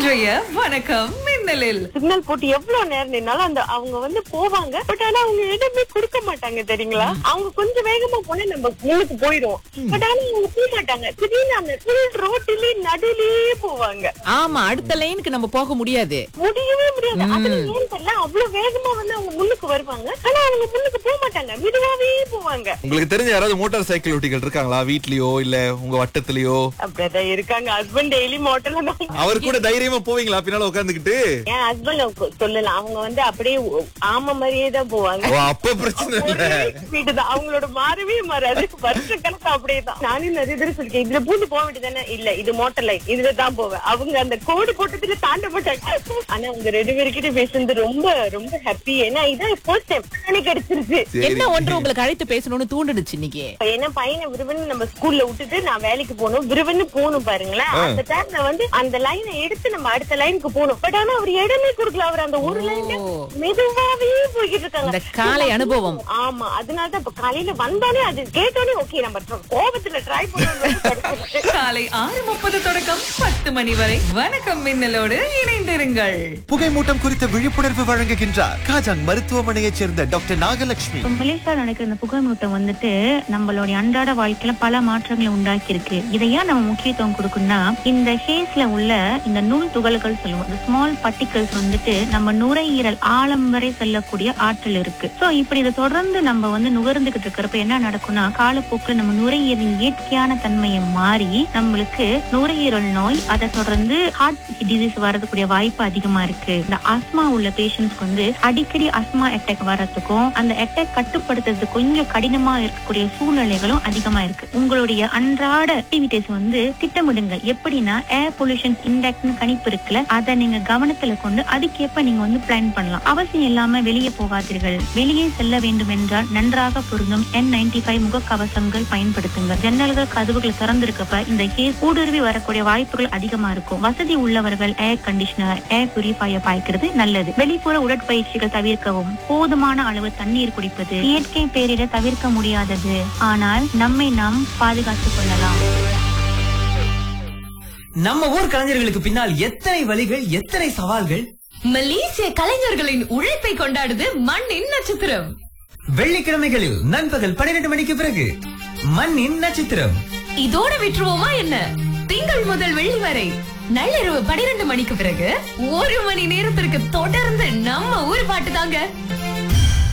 இன்றைய வணக்கம் மின்னலில் சிக்னல் போட்டு எவ்வளவு நேரம் நின்னாலும் அந்த அவங்க வந்து போவாங்க பட் ஆனா அவங்க இடமே கொடுக்க மாட்டாங்க தெரியுங்களா அவங்க கொஞ்சம் வேகமா போனா நம்ம முன்னுக்கு போயிடுவோம் பட் ஆனா அவங்க போக மாட்டாங்க திடீர்னு அந்த ஃபுல் ரோட்டிலே நடுலயே போவாங்க ஆமா அடுத்த லைனுக்கு நம்ம போக முடியாது முடியவே முடியாது அதுல ஏன் தெரியல அவ்வளவு வேகமா வந்து அவங்க முன்னுக்கு வருவாங்க ஆனா அவங்க முன்னுக்கு போக மாட்டாங்க மெதுவாவே போவாங்க உங்களுக்கு தெரிஞ்ச யாராவது மோட்டார் சைக்கிள் ஓட்டிகள் இருக்காங்களா வீட்லயோ இல்ல உங்க வட்டத்திலயோ அப்படிதான் இருக்காங்க ஹஸ்பண்ட் டெய்லி மோட்டர்ல தான் அவர் கூட தைரியமா போவீங்களா பின்னால உட்காந்துக்கிட்டு என் ஹஸ்பண்ட் சொல்லலாம் அவங்க வந்து அப்படியே ஒ- ஆமை மாதிரியே தான் போவாங்க ஓ அப்ப பிரச்சனை இல்ல வீடு தான் அவங்களோட மாறவே மாறாது வருஷ கணக்கு அப்படியே தான் நானும் நிறைய தடவை சொல்லிருக்கேன் இதுல பூந்து போக வேண்டியதானே இல்ல இது மோட்டர் லைன் இதுல தான் போவேன் அவங்க அந்த கோடு போட்டதுல தாண்ட மாட்டாங்க ஆனா அவங்க ரெண்டு பேருக்கிட்ட பேசுனது ரொம்ப ரொம்ப ஹாப்பி ஏன்னா இதான் ஃபர்ஸ்ட் டைம் எனக்கு கிடைச்சிருச்சு சரி என்ன ஒன்று உங்களுக்கு அழைத்து பேசணும்னு தூண்டுடுச்சு இன்னைக்கு ஏன்னா பையனை விருவன்னு நம்ம ஸ்கூல்ல விட்டுட்டு நான் வேலைக்கு போகணும் விருவன்னு போகணும் பாருங்களேன் அந்த டைம்ல வந்து அந்த லைனை எடுத்து நம்ம அடுத்த லைனுக்கு போகணும் பட் ஆனா அவர் இடமே கொடுக்கல அவர் அந்த ஒரு லைன்ல ஓ. மெதுவாவே போய்கிட்டு இருக்காங்க இந்த காலை அனுபவம் ஆமா அதனால தான் இப்ப காலையில வந்தானே அது கேட்டோடனே ஓகே நம்ம tr- கோபத்துல ட்ரை பண்ணணும் காலை ஆறு முப்பது தொடக்கம் பத்து மணி வரை வணக்கம் மின்னலோடு இணைந்திருங்கள் புகைமூட்டம் குறித்த விழிப்புணர்வு வழங்குகின்றார் காஜாங் மருத்துவமனையைச் சேர்ந்த டாக்டர் நாகலட்சுமி இப்ப மலேசியால நடக்கிற இந்த புகைமூட்டம் வந்துட்டு நம்மளுடைய அன்றாட வாழ்க்கையில பல மாற்றங்களை உண்டாக்கி இருக்கு இதை ஏன் நம்ம முக்கியத்துவம் கொடுக்கணும்னா இந்த ஹேஸ்ல உள்ள இந்த நுண் துகள்கள் சொல்லுவோம் இந்த ஸ்மால் particles வந்துட்டு நம்ம நுரையீரல் ஆழம் வரை செல்லக்கூடிய ஆற்றல் இருக்கு சோ இப்படி இதை தொடர்ந்து நம்ம வந்து நுகர்ந்துகிட்டு இருக்கிறப்ப என்ன நடக்கும்னா காலப்போக்கில் நம்ம நுரையீரலின் இயற்கையான தன்மையை மாறி நம்மளுக்கு நுரையீரல் நோய் அதை தொடர்ந்து ஹார்ட் டிசீஸ் வரதுக்கூடிய வாய்ப்பு அதிகமா இருக்கு இந்த ஆஸ்மா உள்ள பேஷண்ட்ஸ்க்கு வந்து அடிக்கடி அஸ்மா அட்டாக் வர்றதுக்கும் அந்த அட்டாக் கட்டுப்படுத்துறது கொஞ்சம் கடினமா இருக்கக்கூடிய சூழ்நிலைகளும் அதிகமா இருக்கு உங்களுடைய அன்றாட ஆக்டிவிட்டிஸ் வந்து திட்டமிடுங்க எப்படின்னா ஏர் பொல்யூஷன் இண்டெக்ட்னு கணிப்பு இருக்குல்ல அதை நீங்க கவனத்துல கொண்டு அதுக்கேற்ப நீங்க வந்து பிளான் பண்ணலாம் அவசியம் இல்லாம வெளியே போகாதீர்கள் வெளியே செல்ல வேண்டும் என்றால் நன்றாக பொருந்தும் என் நைன்டி ஃபைவ் முகக்கவசங்கள் பயன்படுத்துங்க ஜன்னல்கள் கதவுகள் திறந்திருக்கப்ப இந்த கேஸ் ஊடுருவி வரக்கூடிய வாய்ப்புகள் அதிகமா இருக்கும் வசதி உள்ளவர்கள் ஏர் கண்டிஷனர் ஏர் பியூரிஃபையர் பாய்க்கிறது நல்லது வெளிப்புற உடற்பயிற்சிகள் தவிர்க்கவும் போதுமான அளவு தண்ணீர் குடிப்பது இயற்கை பேரிட தவிர்க்க முடியாதது ஆனால் நம்மை நாம் பாதுகாத்துக் கொள்ளலாம் நம்ம ஊர் கலைஞர்களுக்கு பின்னால் எத்தனை வழிகள் எத்தனை சவால்கள் மலேசிய கலைஞர்களின் உழைப்பை கொண்டாடுது மண்ணின் நட்சத்திரம் வெள்ளிக்கிழமைகளில் நண்பகல் பன்னிரண்டு மணிக்கு பிறகு மண்ணின் நட்சத்திரம் இதோட விட்டுருவோமா என்ன திங்கள் முதல் வெள்ளி வரை நள்ளிரவு பனிரெண்டு மணிக்கு பிறகு ஒரு மணி நேரத்திற்கு தொடர்ந்து நம்ம ஊர் பாட்டு தாங்க